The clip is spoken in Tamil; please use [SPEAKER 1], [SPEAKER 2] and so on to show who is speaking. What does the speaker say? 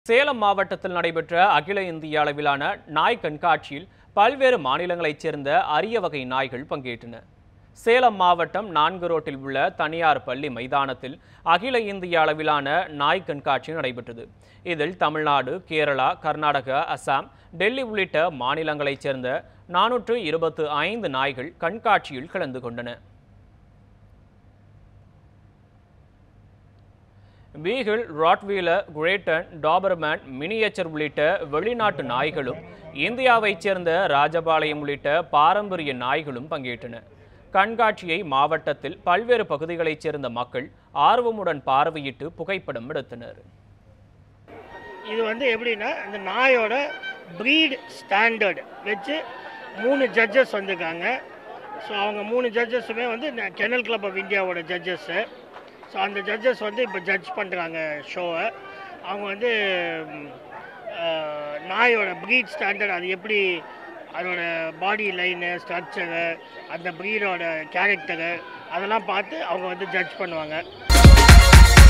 [SPEAKER 1] சேலம் மாவட்டத்தில் நடைபெற்ற அகில இந்திய அளவிலான நாய் கண்காட்சியில் பல்வேறு மாநிலங்களைச் சேர்ந்த அரிய வகை நாய்கள் பங்கேற்றன சேலம் மாவட்டம் நான்கு ரோட்டில் உள்ள தனியார் பள்ளி மைதானத்தில் அகில இந்திய அளவிலான நாய் கண்காட்சி நடைபெற்றது இதில் தமிழ்நாடு கேரளா கர்நாடகா அசாம் டெல்லி உள்ளிட்ட மாநிலங்களைச் சேர்ந்த நானூற்று இருபத்து ஐந்து நாய்கள் கண்காட்சியில் கலந்து கொண்டன beagle rottweiler great Dane Doberman miniature உள்ளிட்ட வெளிநாட்டு நாய்களும் இந்தியாவைச் சேர்ந்த ராஜபாளையம் உள்ளிட்ட பாரம்பரிய நாய்களும் பங்கேற்றன கண்காட்சியை மாவட்டத்தில் பல்வேறு பகுதிகளைச் சேர்ந்த மக்கள் ஆர்வமுடன் பார்வையிட்டு புகைப்படம் எடுத்தனர்
[SPEAKER 2] இது வந்து எப்படின்னா இந்த நாயோட ப்ரீட் ஸ்டாண்டர்ட் வச்சு மூணு ஜட்ஜஸ் வந்திருக்காங்க ஸோ அவங்க மூணு ஜட்ஜஸுமே வந்து கெனல் கிளப் ஆஃப் இந்தியாவோட ஜட்ஜஸ்ஸு ஸோ அந்த ஜட்ஜஸ் வந்து இப்போ ஜட்ஜ் பண்ணுறாங்க ஷோவை அவங்க வந்து ம், அஹ், நாயோட ப்ரீட் ஸ்டாண்டர்ட் அது எப்படி அதோட பாடி லைனு ஸ்ட்ரக்சரு அந்த ப்ரீடோட கேரக்டரு அதெல்லாம் பார்த்து அவங்க வந்து ஜட்ஜ் பண்ணுவாங்க